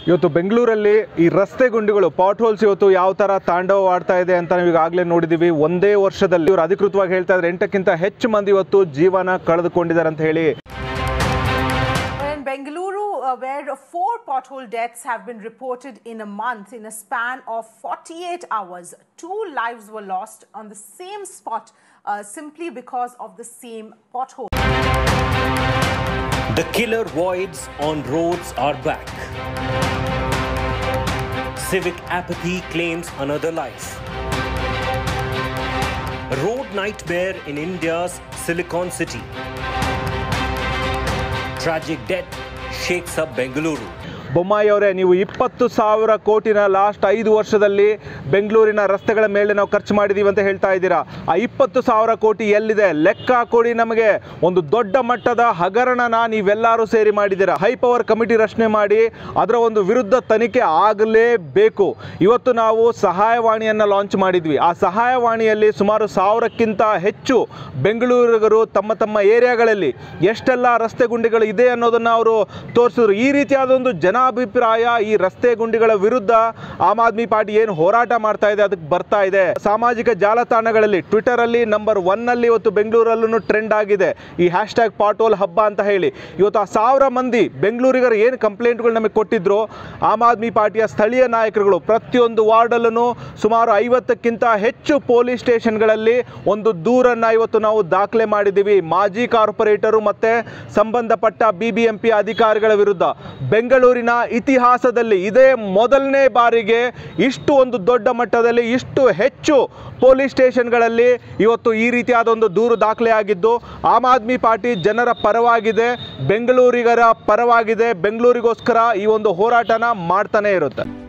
ಇವತ್ತು ಬೆಂಗಳೂರಲ್ಲಿ ಈ ರಸ್ತೆ ಗುಂಡಿಗಳು ಪಾಟ್ ಹೋಲ್ಸ್ ಇವತ್ತು ಯಾವ ತರ ತಾಂಡವವಾಡ್ತಾ ಇದೆ ಅಂತ ನಾವು ಈಗಾಗಲೇ ನೋಡಿದೀವಿ ಒಂದೇ ವರ್ಷದಲ್ಲಿ ಇವರು ಅಧಿಕೃತವಾಗಿ ಹೇಳ್ತಾ ಇದ್ದಾರೆ ಎಂಟಕ್ಕಿಂತ ಹೆಚ್ಚು ಮಂದಿ ಇವತ್ತು ಜೀವನ ಕಳೆದುಕೊಂಡಿದ್ದಾರೆ ಅಂತ ಹೇಳಿ In Bengaluru, uh, where four pothole deaths have been reported in a month in a span of 48 hours, two lives were lost on the same spot uh, simply because of the same pothole. The killer voids on roads are back. Civic apathy claims another life. Road nightmare in India's Silicon City. Tragic death shakes up Bengaluru. Bommai ಅವರೇ ನೀವು ಇಪ್ಪತ್ತು ಸಾವಿರ ಕೋಟಿನ last ಐದು ವರ್ಷದಲ್ಲಿ ಬೆಂಗಳೂರಿನ ರಸ್ತೆಗಳ ಮೇಲೆ ನಾವು ಖರ್ಚು ಮಾಡಿದೀವಿ ಅಂತ ಹೇಳ್ತಾ ಇದ್ದೀರಾ ಆ ಇಪ್ಪತ್ತು ಸಾವಿರ ಕೋಟಿ ಎಲ್ಲಿದೆ ಲೆಕ್ಕ ಕೊಡಿ ನಮಗೆ ಒಂದು ದೊಡ್ಡ ಮಟ್ಟದ ಹಗರಣನ ನೀವೆಲ್ಲರೂ ಸೇರಿ ಮಾಡಿದ್ದೀರಾ ಹೈ ಪವರ್ ಕಮಿಟಿ ರಚನೆ ಮಾಡಿ ಅದರ ಒಂದು ವಿರುದ್ಧ ತನಿಖೆ ಆಗಲೇಬೇಕು ಇವತ್ತು ನಾವು ಸಹಾಯವಾಣಿಯನ್ನು ಲಾಂಚ್ ಮಾಡಿದ್ವಿ ಆ ಸಹಾಯವಾಣಿಯಲ್ಲಿ ಸುಮಾರು ಸಾವಿರಕ್ಕಿಂತ ಹೆಚ್ಚು ಬೆಂಗಳೂರಿಗರು ತಮ್ಮ ತಮ್ಮ ಏರಿಯಾಗಳಲ್ಲಿ ಎಷ್ಟೆಲ್ಲ ರಸ್ತೆ ಗುಂಡಿಗಳು ಇದೆ ಅನ್ನೋದನ್ನು ಅವರು ತೋರಿಸಿದ್ರು ಈ ರೀತಿಯಾದ ಒಂದು ಜನಾಭಿಪ್ರಾಯ ಈ ರಸ್ತೆ ಗುಂಡಿಗಳ ವಿರುದ್ಧ ಆಮ್ ಆದ್ಮಿ ಪಾರ್ಟಿ ಏನು ಹೋರಾಟ ಮಾಡ್ತಾ ಇದೆ ಅದಕ್ಕೆ ಬರ್ತಾ ಇದೆ ಸಾಮಾಜಿಕ ಜಾಲತಾಣಗಳಲ್ಲಿ ಟ್ವಿಟರ್ ಅಲ್ಲಿ ನಂಬರ್ ಒನ್ ಅಲ್ಲಿ ಇವತ್ತು ಬೆಂಗಳೂರಲ್ಲೂ ಟ್ರೆಂಡ್ ಆಗಿದೆ ಈ ಹ್ಯಾಶ್ ಟ್ಯಾಗ್ ಪಾಟೋಲ್ ಹಬ್ಬ ಅಂತ ಹೇಳಿ ಇವತ್ತು ಆ ಸಾವಿರ ಮಂದಿ ಬೆಂಗಳೂರಿಗರು ಏನು ಕಂಪ್ಲೇಂಟ್ಗಳು ನಮಗೆ ಕೊಟ್ಟಿದ್ರು ಆಮ್ ಆದ್ಮಿ ಪಾರ್ಟಿಯ ಸ್ಥಳೀಯ ನಾಯಕರುಗಳು ಪ್ರತಿಯೊಂದು ವಾರ್ಡಲ್ಲೂ ಸುಮಾರು ಐವತ್ತಕ್ಕಿಂತ ಹೆಚ್ಚು ಪೊಲೀಸ್ ಸ್ಟೇಷನ್ಗಳಲ್ಲಿ ಒಂದು ದೂರನ್ನ ಇವತ್ತು ನಾವು ದಾಖಲೆ ಮಾಡಿದ್ದೀವಿ ಮಾಜಿ ಕಾರ್ಪೊರೇಟರು ಮತ್ತೆ ಸಂಬಂಧಪಟ್ಟ ಬಿ ಬಿ ಎಂ ಪಿ ಅಧಿಕಾರಿಗಳ ವಿರುದ್ಧ ಬೆಂಗಳೂರಿನ ಇತಿಹಾಸದಲ್ಲಿ ಇದೇ ಮೊದಲನೇ ಬಾರಿಗೆ ಇಷ್ಟು ಒಂದು ದೊಡ್ಡ ಮಟ್ಟದಲ್ಲಿ ಇಷ್ಟು ಹೆಚ್ಚು ಪೊಲೀಸ್ ಸ್ಟೇಷನ್ಗಳಲ್ಲಿ ಇವತ್ತು ಈ ರೀತಿಯಾದ ಒಂದು ದೂರು ದಾಖಲೆಯಾಗಿದ್ದು ಆಮ್ ಆದ್ಮಿ ಪಾರ್ಟಿ ಜನರ ಪರವಾಗಿದೆ ಬೆಂಗಳೂರಿಗರ ಪರವಾಗಿದೆ ಬೆಂಗಳೂರಿಗೋಸ್ಕರ ಈ ಒಂದು ಹೋರಾಟನ ಮಾಡ್ತಾನೆ ಇರುತ್ತೆ